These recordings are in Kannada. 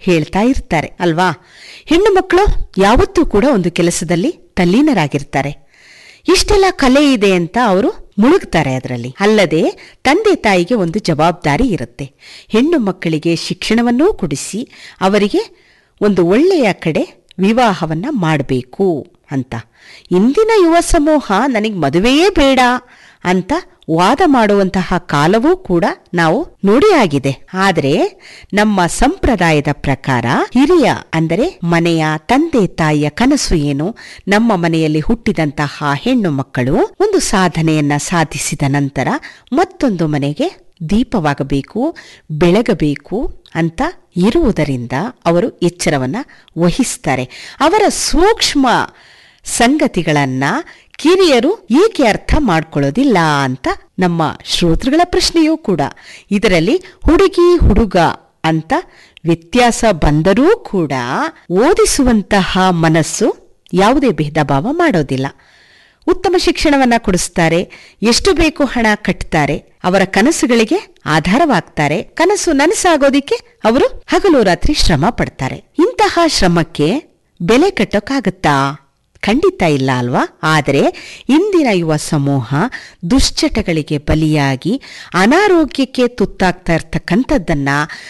ಹೇಳ್ತಾ ಇರ್ತಾರೆ ಅಲ್ವಾ ಹೆಣ್ಣು ಮಕ್ಕಳು ಯಾವತ್ತೂ ಕೂಡ ಒಂದು ಕೆಲಸದಲ್ಲಿ ತಲ್ಲೀನರಾಗಿರ್ತಾರೆ ಇಷ್ಟೆಲ್ಲ ಕಲೆ ಇದೆ ಅಂತ ಅವರು ಮುಳುಗ್ತಾರೆ ಅದರಲ್ಲಿ ಅಲ್ಲದೆ ತಂದೆ ತಾಯಿಗೆ ಒಂದು ಜವಾಬ್ದಾರಿ ಇರುತ್ತೆ ಹೆಣ್ಣು ಮಕ್ಕಳಿಗೆ ಶಿಕ್ಷಣವನ್ನೂ ಕೊಡಿಸಿ ಅವರಿಗೆ ಒಂದು ಒಳ್ಳೆಯ ಕಡೆ ವಿವಾಹವನ್ನ ಮಾಡಬೇಕು ಅಂತ ಇಂದಿನ ಯುವ ಸಮೂಹ ನನಗೆ ಮದುವೆಯೇ ಬೇಡ ಅಂತ ವಾದ ಮಾಡುವಂತಹ ಕಾಲವೂ ಕೂಡ ನಾವು ನೋಡಿ ಆಗಿದೆ ಆದರೆ ನಮ್ಮ ಸಂಪ್ರದಾಯದ ಪ್ರಕಾರ ಹಿರಿಯ ಅಂದರೆ ಮನೆಯ ತಂದೆ ತಾಯಿಯ ಕನಸು ಏನು ನಮ್ಮ ಮನೆಯಲ್ಲಿ ಹುಟ್ಟಿದಂತಹ ಹೆಣ್ಣು ಮಕ್ಕಳು ಒಂದು ಸಾಧನೆಯನ್ನ ಸಾಧಿಸಿದ ನಂತರ ಮತ್ತೊಂದು ಮನೆಗೆ ದೀಪವಾಗಬೇಕು ಬೆಳಗಬೇಕು ಅಂತ ಇರುವುದರಿಂದ ಅವರು ಎಚ್ಚರವನ್ನ ವಹಿಸ್ತಾರೆ ಅವರ ಸೂಕ್ಷ್ಮ ಸಂಗತಿಗಳನ್ನ ಕಿರಿಯರು ಏಕೆ ಅರ್ಥ ಮಾಡ್ಕೊಳ್ಳೋದಿಲ್ಲ ಅಂತ ನಮ್ಮ ಶ್ರೋತೃಗಳ ಪ್ರಶ್ನೆಯೂ ಕೂಡ ಇದರಲ್ಲಿ ಹುಡುಗಿ ಹುಡುಗ ಅಂತ ವ್ಯತ್ಯಾಸ ಬಂದರೂ ಕೂಡ ಓದಿಸುವಂತಹ ಮನಸ್ಸು ಯಾವುದೇ ಭೇದ ಭಾವ ಮಾಡೋದಿಲ್ಲ ಉತ್ತಮ ಶಿಕ್ಷಣವನ್ನ ಕೊಡಿಸ್ತಾರೆ ಎಷ್ಟು ಬೇಕು ಹಣ ಕಟ್ತಾರೆ ಅವರ ಕನಸುಗಳಿಗೆ ಆಧಾರವಾಗ್ತಾರೆ ಕನಸು ನನಸಾಗೋದಿಕ್ಕೆ ಅವರು ಹಗಲು ರಾತ್ರಿ ಶ್ರಮ ಪಡ್ತಾರೆ ಇಂತಹ ಶ್ರಮಕ್ಕೆ ಬೆಲೆ ಕಟ್ಟೋಕ್ಕಾಗತ್ತಾ ಖಂಡಿತ ಇಲ್ಲ ಅಲ್ವಾ ಆದರೆ ಇಂದಿನ ಯುವ ಸಮೂಹ ದುಶ್ಚಟಗಳಿಗೆ ಬಲಿಯಾಗಿ ಅನಾರೋಗ್ಯಕ್ಕೆ ತುತ್ತಾಗ್ತಾ ಇರ್ತಕ್ಕಂಥದ್ದನ್ನ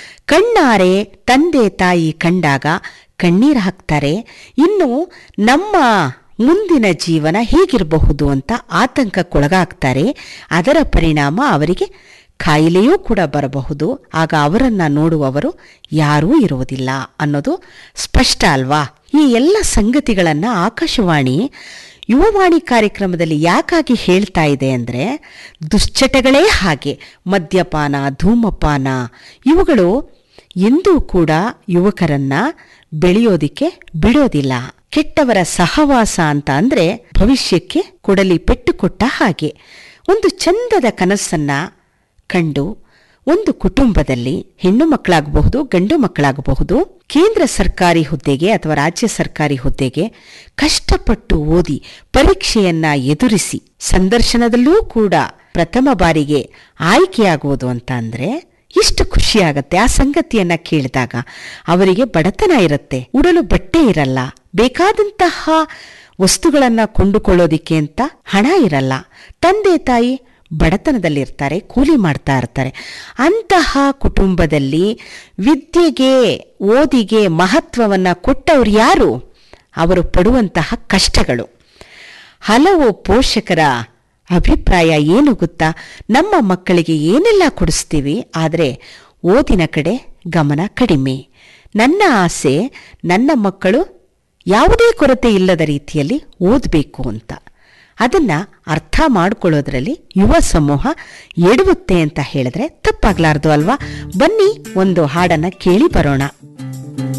ಕಣ್ಣಾರೆ ತಂದೆ ತಾಯಿ ಕಂಡಾಗ ಕಣ್ಣೀರು ಹಾಕ್ತಾರೆ ಇನ್ನು ನಮ್ಮ ಮುಂದಿನ ಜೀವನ ಹೇಗಿರಬಹುದು ಅಂತ ಆತಂಕಕ್ಕೊಳಗಾಗ್ತಾರೆ ಅದರ ಪರಿಣಾಮ ಅವರಿಗೆ ಕಾಯಿಲೆಯೂ ಕೂಡ ಬರಬಹುದು ಆಗ ಅವರನ್ನ ನೋಡುವವರು ಯಾರೂ ಇರುವುದಿಲ್ಲ ಅನ್ನೋದು ಸ್ಪಷ್ಟ ಅಲ್ವಾ ಈ ಎಲ್ಲ ಸಂಗತಿಗಳನ್ನ ಆಕಾಶವಾಣಿ ಯುವವಾಣಿ ಕಾರ್ಯಕ್ರಮದಲ್ಲಿ ಯಾಕಾಗಿ ಹೇಳ್ತಾ ಇದೆ ಅಂದರೆ ದುಶ್ಚಟಗಳೇ ಹಾಗೆ ಮದ್ಯಪಾನ ಧೂಮಪಾನ ಇವುಗಳು ಎಂದೂ ಕೂಡ ಯುವಕರನ್ನ ಬೆಳೆಯೋದಿಕ್ಕೆ ಬಿಡೋದಿಲ್ಲ ಕೆಟ್ಟವರ ಸಹವಾಸ ಅಂತ ಅಂದ್ರೆ ಭವಿಷ್ಯಕ್ಕೆ ಕೊಡಲಿ ಪೆಟ್ಟು ಕೊಟ್ಟ ಹಾಗೆ ಒಂದು ಚಂದದ ಕನಸನ್ನ ಕಂಡು ಒಂದು ಕುಟುಂಬದಲ್ಲಿ ಹೆಣ್ಣು ಮಕ್ಕಳಾಗಬಹುದು ಗಂಡು ಮಕ್ಕಳಾಗಬಹುದು ಕೇಂದ್ರ ಸರ್ಕಾರಿ ಹುದ್ದೆಗೆ ಅಥವಾ ರಾಜ್ಯ ಸರ್ಕಾರಿ ಹುದ್ದೆಗೆ ಕಷ್ಟಪಟ್ಟು ಓದಿ ಪರೀಕ್ಷೆಯನ್ನ ಎದುರಿಸಿ ಸಂದರ್ಶನದಲ್ಲೂ ಕೂಡ ಪ್ರಥಮ ಬಾರಿಗೆ ಆಯ್ಕೆಯಾಗುವುದು ಅಂತ ಅಂದ್ರೆ ಎಷ್ಟು ಖುಷಿಯಾಗತ್ತೆ ಆ ಸಂಗತಿಯನ್ನ ಕೇಳಿದಾಗ ಅವರಿಗೆ ಬಡತನ ಇರುತ್ತೆ ಉಡಲು ಬಟ್ಟೆ ಇರಲ್ಲ ಬೇಕಾದಂತಹ ವಸ್ತುಗಳನ್ನ ಕೊಂಡುಕೊಳ್ಳೋದಿಕ್ಕೆ ಅಂತ ಹಣ ಇರಲ್ಲ ತಂದೆ ತಾಯಿ ಬಡತನದಲ್ಲಿರ್ತಾರೆ ಕೂಲಿ ಮಾಡ್ತಾ ಇರ್ತಾರೆ ಅಂತಹ ಕುಟುಂಬದಲ್ಲಿ ವಿದ್ಯೆಗೆ ಓದಿಗೆ ಮಹತ್ವವನ್ನ ಕೊಟ್ಟವ್ರು ಯಾರು ಅವರು ಪಡುವಂತಹ ಕಷ್ಟಗಳು ಹಲವು ಪೋಷಕರ ಅಭಿಪ್ರಾಯ ಏನು ಗೊತ್ತಾ ನಮ್ಮ ಮಕ್ಕಳಿಗೆ ಏನೆಲ್ಲ ಕೊಡಿಸ್ತೀವಿ ಆದರೆ ಓದಿನ ಕಡೆ ಗಮನ ಕಡಿಮೆ ನನ್ನ ಆಸೆ ನನ್ನ ಮಕ್ಕಳು ಯಾವುದೇ ಕೊರತೆ ಇಲ್ಲದ ರೀತಿಯಲ್ಲಿ ಓದಬೇಕು ಅಂತ ಅದನ್ನ ಅರ್ಥ ಮಾಡ್ಕೊಳ್ಳೋದ್ರಲ್ಲಿ ಯುವ ಸಮೂಹ ಎಡುತ್ತೆ ಅಂತ ಹೇಳಿದ್ರೆ ತಪ್ಪಾಗ್ಲಾರ್ದು ಅಲ್ವಾ ಬನ್ನಿ ಒಂದು ಹಾಡನ್ನ ಕೇಳಿ ಬರೋಣ